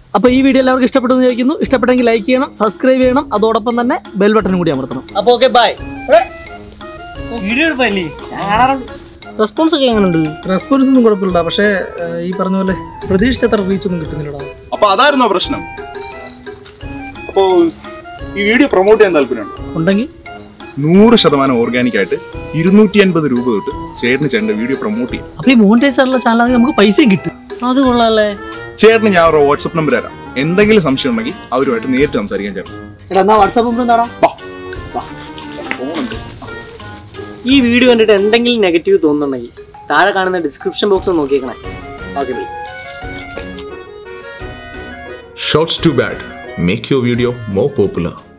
അപ്പോൾ ഈ വീഡിയോ എല്ലാവർക്കും ഇഷ്ടപ്പെട്ടു എന്ന് വിചാരിക്കുന്നു ഇഷ്ടപ്പെട്ടെങ്കിൽ ലൈക്ക് ചെയ്യണം സബ്സ്ക്രൈബ് ചെയ്യണം അതോടൊപ്പം തന്നെ ബെൽ ബട്ടൺ കൂടി അമർത്തണം അപ്പോൾ ഓക്കെ ബൈ വീഡിയോ എടുപ്പല്ലേ ഞാൻ കാണാറുണ്ട് റെസ്പോൺസ് ഒക്കെ എങ്ങനെയുണ്ട് റെസ്പോൺസ് ഒന്നും കുഴപ്പമില്ല പക്ഷേ ഏഹ്, ഈ പറഞ്ഞ പോലെ പ്രതീക്ഷിച്ചത്ര റീച്ച് ഒന്നും കിട്ടുന്നില്ലടാ അപ്പൊ അതായിരുന്നോ പ്രശ്നം അപ്പോ ഈ വീഡിയോ പ്രൊമോട്ട് ചെയ്യാൻ താല്പര്യമുണ്ടോ ഉണ്ടെങ്കിൽ നൂറ് ശതമാനം ഓർഗാനിക് ആയിട്ട് ഇരുന്നൂറ്റി അൻപത് രൂപ തൊട്ട് ചേട്ടന് ചേട്ടന്റെ വീഡിയോ പ്രൊമോട്ട് ചെയ്യാം അപ്പോൾ ഈ മോണിറ്റൈസ് ആയിട്ടുള്ള ചാനൽ നമുക്ക് പൈസയും കിട്ടും അത് കൊള്ളാല്ലേ ചേട്ടന് ഞാൻ ഒരു വാട്സപ്പ് നമ്പർ തരാം എന്തെങ്കിലും സംശയം ഉണ്ടെങ്കിൽ അവരുമായിട്ട് നേരിട്ട് സംസാരിക്കാൻ ചേട്ടൻ എടാ എന്നാ വാട്സാപ്പ് നമ്പർ എന്താടാ ഈ വീഡിയോ കണ്ടിട്ട് എന്തെങ്കിലും നെഗറ്റീവ് തോന്നുന്നുണ്ടെങ്കിൽ താഴെ കാണുന്ന ഡിസ്ക്രിപ്ഷൻ ബോക്സ് നോക്കിയേക്കണേ okay bye Shorts too bad. Make your video more popular.